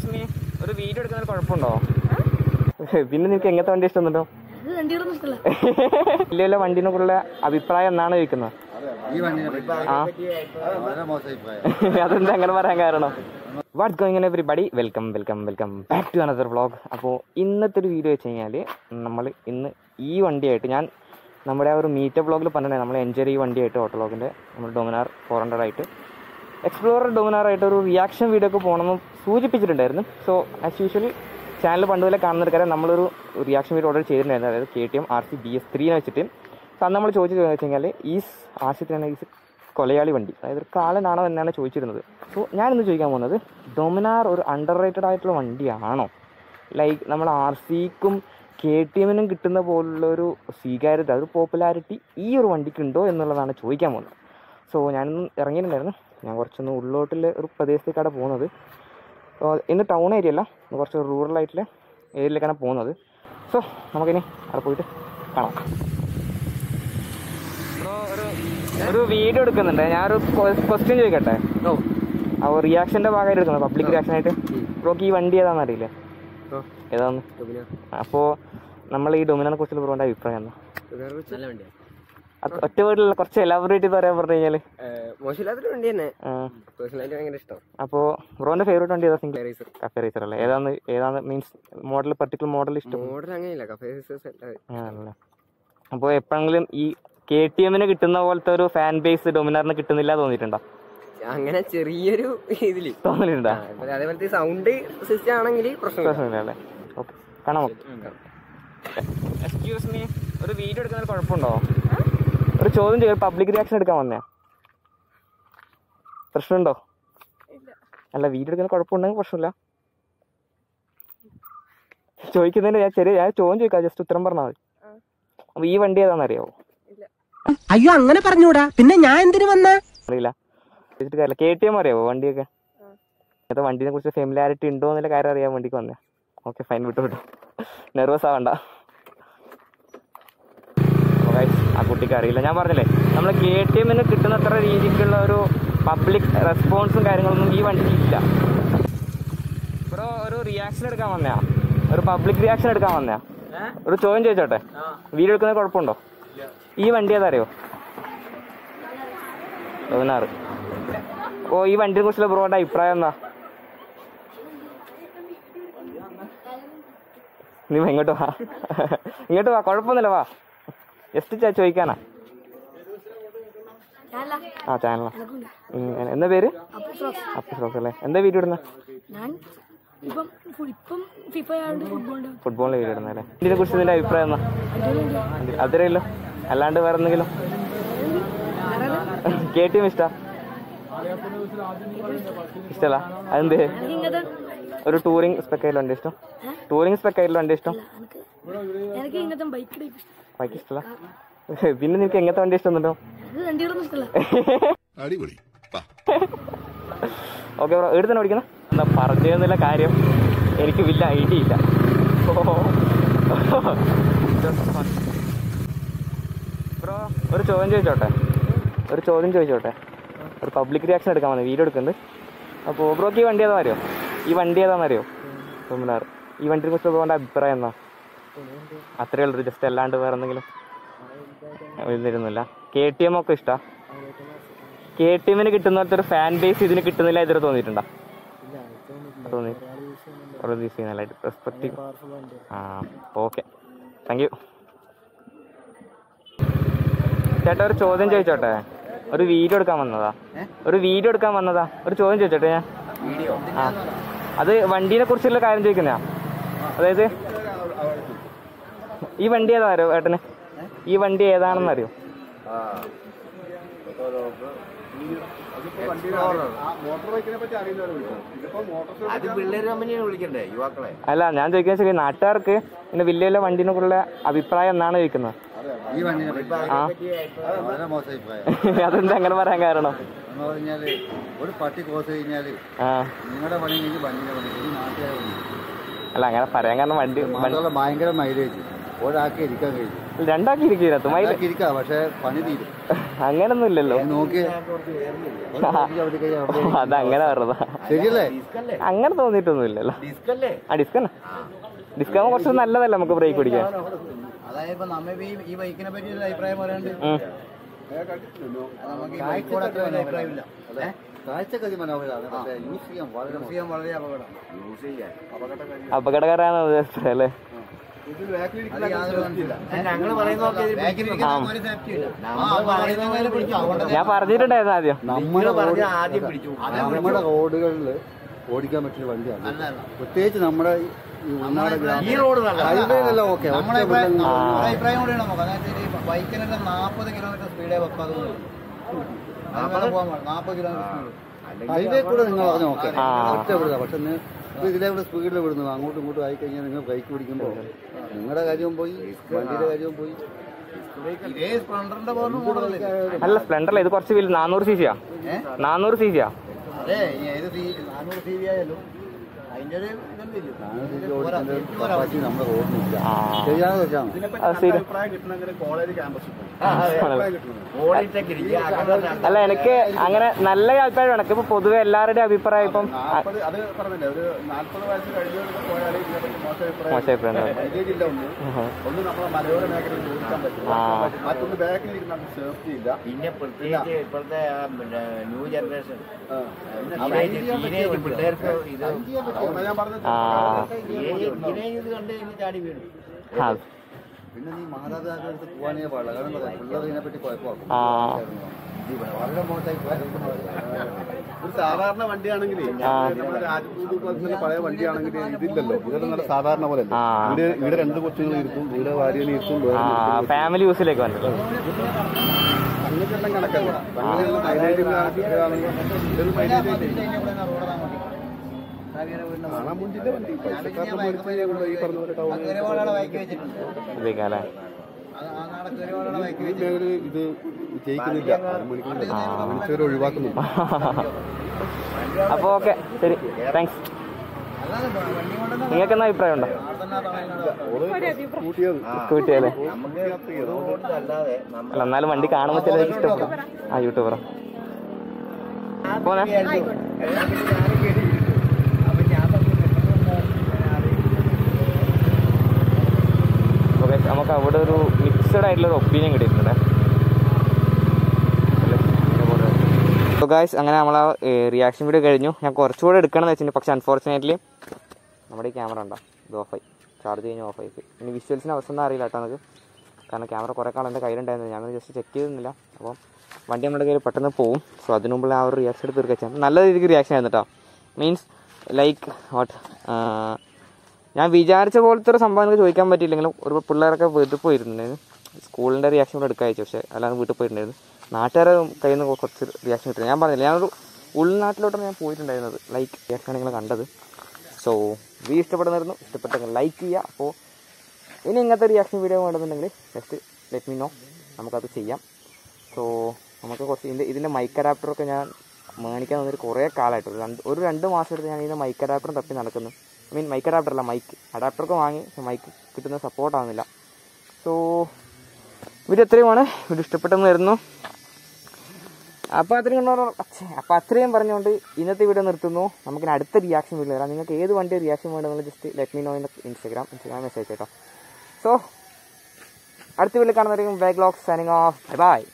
Excuse me ഒരു video എടുക്കുന്നതിൽ കുഴപ്പമുണ്ടോ പിന്നെ നിനക്ക് എങ്ങനത്തെ വണ്ടി ഇഷ്ടമുണ്ടോ ഇത് വണ്ടികളൊന്നും ഇഷ്ടമല്ല വലിയ വലിയ വണ്ടിനെ കുറിച്ചുള്ള അഭിപ്രായം എന്നാണ് ചോദിക്കുന്നത് ഈ വണ്ടിനെ പറ്റി ആ വളരെ മോശം അഭിപ്രായം അതെന്താ അങ്ങനെ പറയാൻ കാരണം what's going everybody welcome welcome welcome back to another vlog അപ്പോൾ ഇന്നത്തെ ഒരു വീഡിയോ വെച്ച് കഴിഞ്ഞാൽ നമ്മൾ ഇന്ന് ഈ വണ്ടിയായിട്ട് ഞാൻ നമ്മുടെ ആ ഒരു മീറ്റ വ്ളോഗിൽ പറഞ്ഞിട്ടുണ്ടായി നമ്മൾ എൻജോയ് ഈ വണ്ടിയായിട്ട് ഓട്ടോളോഗിൻ്റെ നമ്മൾ ഡൊമിനാർ ഫോർ ഹൺഡ്രഡ് ആയിട്ട് എക്സ്പ്ലോറർ ഡൊമിനാർ ആയിട്ട് ഒരു റിയാക്ഷൻ വീഡിയോ ഒക്കെ പോകണമെന്ന് സൂചിപ്പിച്ചിട്ടുണ്ടായിരുന്നു സോ ആസ് യൂഷ്വലി ചാനൽ പണ്ട് പോലെ കാണുന്നവർക്കറിയാം നമ്മളൊരു റിയാക്ഷൻ വീഡിയോ ഓർഡർ ചെയ്തിട്ടുണ്ടായിരുന്നു അതായത് K T M R C B S ത്രീനെ വെച്ചിട്ട് സോ അന്ന് നമ്മൾ ചോദിച്ചത് എന്ന് വെച്ച് കഴിഞ്ഞാൽ ഈ ആർ സി ത്രീ ഈസ് കൊലയാളി വണ്ടി അതായത് ഒരു കാലനാണോ എന്നാണ് ചോദിച്ചിരുന്നത് സോ ഞാനിന്ന് ചോദിക്കാൻ പോകുന്നത് ഡൊമിനാർ ഒരു അണ്ടർ റേറ്റഡ് ആയിട്ടുള്ള വണ്ടിയാണോ ലൈക്ക് നമ്മൾ ആർ സിക്കും കെ ടി എമ്മിനും കിട്ടുന്ന പോലുള്ള ഒരു സ്വീകാര്യത ഒരു പോപ്പുലാരിറ്റി ഈ ഒരു വണ്ടിക്ക് ഉണ്ടോ എന്നുള്ളതാണ് ചോദിക്കാൻ പോകുന്നത് സോ ഞാനിന്ന് ഇറങ്ങിയിട്ടുണ്ടായിരുന്നു ഞാൻ കുറച്ചൊന്ന് ഉള്ളോട്ടിലെ ഒരു പ്രദേശത്തേക്കാണ് പോകുന്നത് സോ ഇന്ന് ടൗൺ ഏരിയ അല്ല ഇന്ന് കുറച്ച് റൂറൽ ആയിട്ടുള്ള ഏരിയയിലേക്കാണ് പോകുന്നത് സോ നമുക്കിനി അവിടെ പോയിട്ട് കാണാം ബ്രോ ഒരു ഒരു വീഡിയോ എടുക്കുന്നുണ്ട് ഞാനൊരു ക്വസ്റ്റ്യൻ ചോദിക്കട്ടെ ആ റിയാക്ഷന്റെ ഭാഗമായിട്ട് എടുക്കുന്നത് പബ്ലിക് റിയാക്ഷൻ ആയിട്ട് ബ്രോക്ക് ഈ വണ്ടി ഏതാണെന്ന് അറിയില്ലേ ഏതാന്ന് അപ്പോ നമ്മൾ ഈ ഡൊമിനെ കുറിച്ചുള്ള ബ്രോന്റെ അഭിപ്രായം എന്താ നല്ല വണ്ടിയാ അത് ഒറ്റ വീട്ടിലുള്ള കുറച്ച് എലാബറേറ്റ് ചെയ്ത് പറയാൻ പറഞ്ഞു കഴിഞ്ഞാല് മോശമില്ലാത്തൊരു വണ്ടി തന്നെ ആ, പേഴ്സണലായിട്ട് ഭയങ്കര ഇഷ്ടം അപ്പോ ബ്രോന്റെ ഫേവറേറ്റ് വണ്ടി ഏതാ സിംഗിൾ റേസർ കഫേ റേസർ അല്ലേ ഏതാന്ന് ഏതാണ് മീൻസ് മോഡൽ പർട്ടിക്കുലർ മോഡൽ ഇഷ്ടം മോഡൽ അങ്ങനെയില്ല കഫേ റേസേഴ്സ് ആണല്ലേ അപ്പോൾ എപ്പോഴെങ്കിലും ഈ കെ ടി എമ്മിന് കിട്ടുന്ന പോലത്തെ ഒരു ഫാൻ ബേസ് ഡൊമിനാറിന് കിട്ടുന്നില്ല തോന്നിയിട്ടുണ്ടോ അങ്ങനെ ചെറിയൊരു ഇതില് തോന്നിയിട്ടുണ്ടോ ആ, ഇപ്പൊ അതേപോലത്തെ സൗണ്ട് സിസ്റ്റം ആണെങ്കിൽ പ്രശ്നമില്ല പ്രശ്നമില്ല അല്ലേ ഓക്കെ കാണാം നമുക്ക് എക്സ്ക്യൂസ് മീ ഒരു വീഡിയോ എടുക്കുന്നതിൽ കുഴപ്പമുണ്ടോ ഒരു ചോദ്യം ചെയ്യും പബ്ലിക് റിയാക്ഷൻ എടുക്കാൻ വന്നേ പ്രശ്നമുണ്ടോ അല്ല വീഡിയോ എടുക്കുന്ന കുഴപ്പമുണ്ടെങ്കിൽ പ്രശ്നമില്ല ചോദിക്കുന്നതിന് ഞാൻ ചെറിയ ഞാൻ ചോദ്യം ചോദിക്കാം ജസ്റ്റ് ഉത്തരം പറഞ്ഞാൽ മതി അപ്പൊ ഈ വണ്ടി ഏതാണെന്ന് അറിയാവോ അയ്യോ അങ്ങനെ പറഞ്ഞൂടാ പിന്നെ ഞാൻ എന്തിനു വന്ന അറിയില്ല ചോദിച്ചിട്ട് കാര്യമില്ല കെ ടി എം അറിയാവോ വണ്ടിയൊക്കെ ഇങ്ങനത്തെ വണ്ടിനെ കുറിച്ച് ഫെമിലാരിറ്റി ഉണ്ടോ എന്നുള്ള കാര്യം അറിയാൻ വേണ്ടിക്ക് വന്നേ ഓക്കെ ഫൈൻ വിട്ടു വിട്ടു നെർവസ് ആവണ്ട അപ്പൊ guys, ആ കുട്ടിക്ക് അറിയില്ല ഞാൻ പറഞ്ഞില്ലേ നമ്മൾ കെ ടി എമ്മിന് കിട്ടുന്ന അത്ര രീതിക്കുള്ള ഒരു പബ്ലിക് റെസ്പോൺസും കാര്യങ്ങളൊന്നും ഈ വണ്ടിക്ക് ഇല്ല ബ്രോ ഒരു റിയാക്ഷൻ എടുക്കാൻ വന്നയാ ഒരു പബ്ലിക് റിയാക്ഷൻ എടുക്കാൻ വന്നയാ ഒരു ചോദ്യം ചോദിച്ചോട്ടെ വീഡിയോ എടുക്കുന്നത് കുഴപ്പമുണ്ടോ ഈ വണ്ടി ഏതാ അറിയോ പതിനാറ് ഓ ഈ വണ്ടിയെ കുറിച്ചുള്ള ബ്രോയുടെ അഭിപ്രായം എന്താ നീ വാ, ഇങ്ങോട്ട് വാ ഇങ്ങോട്ട് വാ കുഴപ്പമൊന്നുമില്ല വാ ജസ്റ്റ് ചോദിക്കാനാ ഞാനല്ല ആ ചാനലാ എനക്കുണ്ട് ഉം, എന്താ പേര് അപ്പൊ ഫ്രോക്സ് അപ്പു ഫ്രോക്സ് അല്ലേ എന്താ വീഡിയോ ഇടുന്നത് ഞാൻ ഇപ്പം ഫുൾ- ഇപ്പം ഫിഫ ആയതുകൊണ്ട് ഫുട്ബോളിന്റെ ഫുട്ബോളിൽ വീഡിയോ ഇടുന്നത് അല്ലേ ഇതിനെ കുറിച്ച് നിന്റെ അഭിപ്രായം എന്താ അതിരയില്ലോ അല്ലാണ്ട് വേറെ എന്തെങ്കിലും കെ ടി എം ഇഷ്ടാ ഇഷ്ടല്ല അതെന്തേ എനിക്ക് ഇങ്ങനത്തെ ഒരു ടൂറിംഗ് സ്പെക്കൈൽ വണ്ടി ഇഷ്ടം ടൂറിംഗ് സ്പെക്കൈൽ വണ്ടി ഇഷ്ടം എനിക്ക് എനിക്ക് ഇങ്ങനത്തെ ബൈക്ക് ടൈപ്പ് ഇഷ്ടം ബാക്കി ഇഷ്ടല്ല പിന്നെ നിനക്ക് എങ്ങനത്തെ വണ്ടി ഇഷ്ടമുണ്ടോ ഇത് വണ്ടികളൊന്നും ഇഷ്ടമല്ല അടിപൊളി വാ ഓക്കെ ബ്രോ എടുത്ത് തന്നെ ഓടിക്കണം എന്താ പറഞ്ഞതെന്നുള്ള കാര്യം എനിക്ക് വലിയ ഐഡിയ ഇല്ല ബ്രോ ഒരു ചോദ്യം ചോദിച്ചോട്ടെ ഒരു ചോദ്യം ചോദിച്ചോട്ടെ ഒരു പബ്ലിക് റിയാക്ഷൻ എടുക്കാൻ വന്നത് വീഡിയോ എടുക്കുന്നുണ്ട് അപ്പോൾ ബ്രോക്ക് ഈ വണ്ടി ഏതാ അറിയോ ഈ വണ്ടി ഏതാണെന്ന് അറിയോ തൊമിനാർ ഈ വണ്ടിയെ കുറിച്ച് ബ്രോന്റെ അഭിപ്രായം എന്നാ അത്രേ ഉള്ളൂ ജസ്റ്റ് അല്ലാണ്ട് വേറെ എന്തെങ്കിലും വരുന്നിരുന്നില്ല കെ ടി എം ഒക്കെ ഇഷ്ടാ കെ ടി എമ്മിന് കിട്ടുന്ന പോലത്തെ ഒരു ഫാൻ ബേസ് ഇതിന് കിട്ടുന്നില്ല ഇതുവരെ തോന്നിയിട്ടുണ്ടോ തോന്നി പ്രതീക്ഷ ചെയ്യുന്നതായിട്ട് റെസ്പെക്റ്റീവ് ആ ഓക്കെ താങ്ക് യു ചേട്ടാ ഒരു ചോദ്യം ചോദിച്ചോട്ടെ ഒരു വീഡിയോ എടുക്കാൻ വന്നതാ ഒരു വീഡിയോ എടുക്കാൻ വന്നതാ ഒരു ചോദ്യം ചോദിച്ചോട്ടെ ഞാൻ ആ അത് വണ്ടീനെ കുറിച്ചുള്ള കാര്യം ചോദിക്കുന്നതാ അതായത് ഈ വണ്ടി ഏതാ അറിയോ ഏട്ടന് ഈ വണ്ടി ഏതാണെന്ന് അറിയോ മോട്ടോർ ബൈക്കിനെ പറ്റി അറിയുന്നവരെ വിളിക്കണം ഇതിപ്പോ മോട്ടോർ അത് പിള്ളേർ കമ്പനിയാണ് വിളിക്കണ്ടേ യുവാക്കളെ അല്ല ഞാൻ ചോദിക്കുന്നത് ശരി നാട്ടുകാർക്ക് പിന്നെ വലിയ വലിയ വണ്ടിനെ കുറിച്ചുള്ള അഭിപ്രായം എന്നാണ് ചോദിക്കുന്നത് ഈ വണ്ടിനെ പറ്റി ആ വളരെ മോശം അഭിപ്രായം അതെന്താ അങ്ങനെ പറയാൻ കാരണം എന്ന് പറഞ്ഞാല് ഒരു പട്ടി കോസ് കഴിഞ്ഞാല് ആ നിങ്ങളുടെ പണി കഴിഞ്ഞ് വണ്ടിയുടെ പണി ഇത് നാട്ടുകാരെ പണി അല്ല അങ്ങനെ പറയാൻ കാരണം വണ്ടി വണ്ടി- മാത്രമല്ല ഭയങ്കര മൈലേജ് ഒരാൾക്ക് ഇരിക്കാൻ കഴിയും രണ്ടാക്കി ഇരിക്കുന്നത് മൈൽ ഒരാൾക്ക് ഇരിക്കാം പക്ഷെ പണി തീരും അങ്ങനൊന്നും ഇല്ലല്ലോ ഞാൻ നോക്കി അത് അങ്ങനെ പറഞ്ഞതാ ശരിയല്ലേ അങ്ങനെ തോന്നിയിട്ടൊന്നും ഇല്ലല്ലോ ആ ഡിസ്ക് തന്നെ ഡിസ്ക് ആകുമ്പോൾ കുറച്ച് നല്ലതല്ല നമുക്ക് ബ്രേക്ക് പിടിക്കാൻ അതായത് ഇപ്പൊ നമ്മ ഈ ഈ ബൈക്കിനെ പറ്റി ഒരു അഭിപ്രായം പറയാണ്ട് ഉം. നമുക്ക് ഈ ബൈക്കോട് അത്ര വലിയ അഭിപ്രായമില്ല കാഴ്ചക്കതി മനോഹരമാണ് പക്ഷേ യൂസ് ചെയ്യാൻ വളരെ യൂസ് ചെയ്യാൻ വളരെ അപകടം യൂസ് ചെയ്യാൻ അപകടം അപകടകരമാണ് ഉദ്ദേശിച്ചത് അല്ലേ ഞങ്ങൾ ഞാൻ പറഞ്ഞിട്ടുണ്ടായിരുന്നു ആദ്യം നമ്മുടെ റോഡ് നമ്മുടെ റോഡുകളിൽ ഓടിക്കാൻ പറ്റിയ വണ്ടിയാണ് പ്രത്യേകിച്ച് നമ്മുടെ ഈ ഉൾനാട് ഈ റോഡ് ഹൈവേയിലല്ല ഓക്കെ അഭിപ്രായം കൂടിയാണ് നമുക്ക് അതായത് ഈ ബൈക്കിനൊക്കെ നാൽപ്പത് കിലോമീറ്റർ സ്പീഡേ വെക്കാതെ നാൽപ്പത് കിലോമീറ്റർ സ്പീഡ് ഹൈവേ കൂടെ നിങ്ങൾ പറഞ്ഞ ഓക്കെ ആ. ഒറ്റ വിടുക പക്ഷെ ഇന്ന് ഇപ്പൊ ഇതിലെ കൂടെ സ്പീഡിൽ വിടുന്നു അങ്ങോട്ടും ഇങ്ങോട്ടും ആയി കഴിഞ്ഞാൽ നിങ്ങൾ ബ്രേക്ക് പിടിക്കുമ്പോൾ നിങ്ങളുടെ കാര്യവും പോയി വണ്ടിയുടെ കാര്യവും പോയി ഇതേ സ്പ്ലെൻഡറിന്റെ പോലും കൂടുതലില്ല അല്ല സ്പ്ലെൻഡർ ഇത് കുറച്ച് വലുത് നാനൂറ് സി സിയാ നാനൂറ് സി സിയാ അതെ ഈ ഏത് സി നാനൂറ് സി ബി ആയാലും അതിന്റെ ഒരു ഇതല്ലേ നാനൂറ് സീറ്റ് ഓടിക്കുന്നതിന്റെ capacity നമ്മുടെ റോഡിനില്ല ആ. ശരിയാണോ തെറ്റാണോ അത് ശരി അഭിപ്രായം കിട്ടണമെങ്കിൽ കോളേജ് ക്യാമ്പസിൽ അല്ല എനിക്ക് അങ്ങനെ നല്ല അഭിപ്രായം എനിക്ക് ഇപ്പൊ പൊതുവെ എല്ലാവരുടെയും അഭിപ്രായം ഇപ്പം ആ, നാൽപ്പത് അത് പറഞ്ഞില്ലേ ഒരു നാൽപ്പത് വയസ്സ് കഴിഞ്ഞവർക്ക് പോയാൽ ഇതിനെപ്പറ്റി മോശം അഭിപ്രായം മോശം അഭിപ്രായം ഉണ്ടാവും. മൈലേജ് ഇല്ല ഒന്ന് ഒന്ന് നമ്മുടെ മലയോര മേഖലയിൽ ഓടിക്കാൻ പറ്റില്ല ആ. മറ്റൊന്ന് ബാക്കിൽ ഇരിക്കുന്ന സേഫ്റ്റി ഇല്ല പിന്നെ പ്രത്യേകിച്ച് ഇപ്പോഴത്തെ ആ പിന്നെ ന്യൂ ജനറേഷൻ ആ. ടീനേജ് പിള്ളേർക്ക് ഇത് അതുകൊണ്ടാ ഞാൻ പറഞ്ഞത് ആ ടീനേജ് ഇത് കണ്ട് കഴിഞ്ഞ് ചാടി വീണു ആ പിന്നെ നീ മാതാപിതാക്കളുടെ അടുത്ത് പോകാനേ പാടില്ല കാരണം എന്താ പിള്ളേർ ഇതിനെപ്പറ്റി കുഴപ്പമാക്കും ആ വളരെ മോശമായി ഒരു സാധാരണ വണ്ടിയാണെങ്കിൽ നമ്മുടെ രാജപൂത് പോലത്തെ പഴയ വണ്ടിയാണെങ്കിൽ ഇതില്ലല്ലോ ഇതൊക്കെ നല്ല സാധാരണ പോലെ ആ. ഇവിടെ ഇവിടെ രണ്ട് കൊച്ചുങ്ങൾ ഇരുത്തും ഇവിടെ ഭാര്യയിൽ ഇരുത്തും ആ ഫാമിലി യൂസിലേക്ക് വന്നത് അങ്ങനെയൊക്കെ കണക്കല്ല വണ്ടികളിൽ മൈലേജ് ഇതൊരു മൈലേജ് കാണാൻ മുഞ്ചിന്റെ വണ്ടി പൈസക്കാരുടെ മേടിച്ച് കൊണ്ട് ഈ പറഞ്ഞ പോലെ ടൗണിൽ കയറിവാടാടെ ബൈക്ക് വെച്ചിട്ടുണ്ട് ഉപയോഗിക്കാം അല്ലേ അത് ആ നാളെ കയറിവാടാടെ ബൈക്ക് ഈ മേഖല ഇത് ജയിക്കുന്നില്ല മനുഷ്യരെ ഒഴിവാക്കുന്നു അപ്പോൾ ഓക്കെ ശരി താങ്ക്സ് അല്ലാതെ വണ്ടി കൊണ്ടുവന്ന നിങ്ങൾക്ക് എന്നാ അഭിപ്രായം ഉണ്ടോ കൂട്ടിയത് സ്കൂട്ടി അല്ലേ നമുക്ക് റോഡ് അല്ലാതെ അല്ല എന്നാലും വണ്ടി കാണുമ്പോൾ ചിലർക്ക് ഇഷ്ടപ്പെടും ആ യൂട്യൂബറോ പോന്നെ ഓക്കെ നമുക്ക് അവിടെ ഒരു മിക്സഡ് ആയിട്ടുള്ള ഒരു ഒപ്പീനിയൻ കിട്ടിയിട്ടുണ്ട് സോ ഗായ്സ് അങ്ങനെ നമ്മൾ ആ റിയാക്ഷൻ വീഡിയോ കഴിഞ്ഞു ഞാൻ കുറച്ചുകൂടെ എടുക്കണം എന്ന് വെച്ചിട്ടുണ്ട് പക്ഷെ അൺഫോർച്ചുനേറ്റ്ലി നമ്മുടെ ഈ ക്യാമറ ഉണ്ടോ ഇത് ഓഫായി ചാർജ് കഴിഞ്ഞ് ഓഫായി ഇനി വിഷ്വൽസിന് അവസ്ഥ ഒന്നും അറിയില്ല കേട്ടോ നമുക്ക് കാരണം ക്യാമറ കുറേ കാലം എൻ്റെ കയ്യിലുണ്ടായിരുന്നു ഞാൻ ജസ്റ്റ് ചെക്ക് ചെയ്തിരുന്നില്ല അപ്പം വണ്ടി നമ്മുടെ കയ്യിൽ പെട്ടെന്ന് പോവും സോ അതിനു മുമ്പ് ആ ഒരു റിയാക്ഷൻ എടുത്ത് തീർക്കാം നല്ല രീതിക്ക് റിയാക്ഷൻ ആയിരുന്നു കേട്ടോ മീൻസ് ലൈക്ക് വാട്ട് ഞാൻ വിചാരിച്ച പോലത്തെ ഒരു സംഭവം എനിക്ക് ചോദിക്കാൻ പറ്റിയില്ലെങ്കിലും ഒരു പിള്ളേരൊക്കെ വീട്ടിൽ പോയിരുന്നുണ്ടായിരുന്നു സ്കൂളിൻ്റെ റിയാക്ഷൻ കൂടെ എടുക്കാൻ പക്ഷേ അല്ലാതെ വീട്ടിൽ പോയിട്ടുണ്ടായിരുന്നു നാട്ടുകാരെ കയ്യിൽ നിന്ന് കുറച്ച് റിയാക്ഷൻ കിട്ടും ഞാൻ പറഞ്ഞില്ല ഞാനൊരു ഉൾനാട്ടിലോട്ടാണ് ഞാൻ പോയിട്ടുണ്ടായിരുന്നത് ലൈക്ക് റിയാക്ഷനാണ് നിങ്ങൾ കണ്ടത് സോ വീഡിയോ ഇഷ്ടപ്പെടുന്നായിരുന്നു ഇഷ്ടപ്പെട്ടെങ്കിൽ ലൈക്ക് ചെയ്യുക അപ്പോൾ ഇനി ഇങ്ങനത്തെ റിയാക്ഷൻ വീഡിയോ വേണമെന്നുണ്ടെങ്കിൽ ജസ്റ്റ് ലെറ്റ് മീ നോ നമുക്കത് ചെയ്യാം സോ നമുക്ക് കുറച്ച് ഇതിൻ്റെ ഇതിൻ്റെ മൈക്ക് അഡാപ്റ്ററൊക്കെ ഞാൻ മേടിക്കാൻ വന്നിട്ട് കുറേ കാലമായിട്ട് ഒരു രണ്ട് ഒരു രണ്ട് മാസം എടുത്ത് ഞാൻ ഇതിൻ്റെ മൈക്ക് അഡാപ്റ്ററും തപ്പി നടക്കുന്നു ഐ മീൻ മൈക്ക് അഡാപ്റ്റർ അല്ല മൈക്ക് അഡാപ്റ്ററൊക്കെ വാങ്ങി മൈക്ക് കിട്ടുന്ന സപ്പോർട്ട് ആവുന്നില്ല സോ വീഡിയോ എത്രയുമാണ് വീഡിയോ ഇഷ്ടപ്പെട്ടെന്ന് വരുന്നു അപ്പോൾ അത്രയും അപ്പോൾ അത്രയും പറഞ്ഞുകൊണ്ട് ഇന്നത്തെ വീഡിയോ നിർത്തുന്നു നമുക്കിനി അടുത്ത റിയാക്ഷൻ വീഡിയോ തരാം നിങ്ങൾക്ക് ഏത് വണ്ടി റിയാക്ഷൻ വേണമെന്നുള്ള just let me know in Instagram Instagram message കേട്ടോ സോ അടുത്ത വീട്ടിൽ കാണുന്നവരെയും ബാക്ക് ലോക്സ് സൈനിങ് ഓഫ് ബൈ